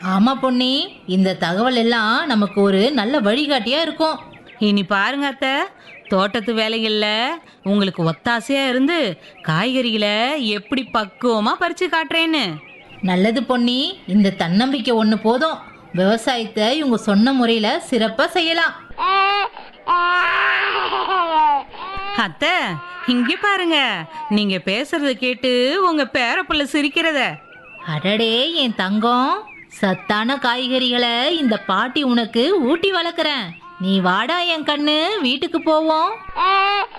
ஆமா பொன்னி இந்த தகவல் எல்லாம் நமக்கு ஒரு நல்ல வழிகாட்டியா இருக்கும் இனி பாருங்க அத்தை தோட்டத்து வேலைகள்ல உங்களுக்கு ஒத்தாசையா இருந்து காய்கறிகளை எப்படி பக்குவமா பறிச்சு காட்டுறேன்னு நல்லது பொன்னி இந்த தன்னம்பிக்கை ஒன்று போதும் விவசாயத்தை இவங்க சொன்ன முறையில சிறப்பா செய்யலாம் அத்தை இங்க பாருங்க நீங்க பேசுறத கேட்டு உங்க பேரப்புள்ள சிரிக்கிறத அடடே என் தங்கம் சத்தான காய்கறிகளை இந்த பாட்டி உனக்கு ஊட்டி வளர்க்குறேன் நீ வாடா என் கண்ணு வீட்டுக்கு போவோம்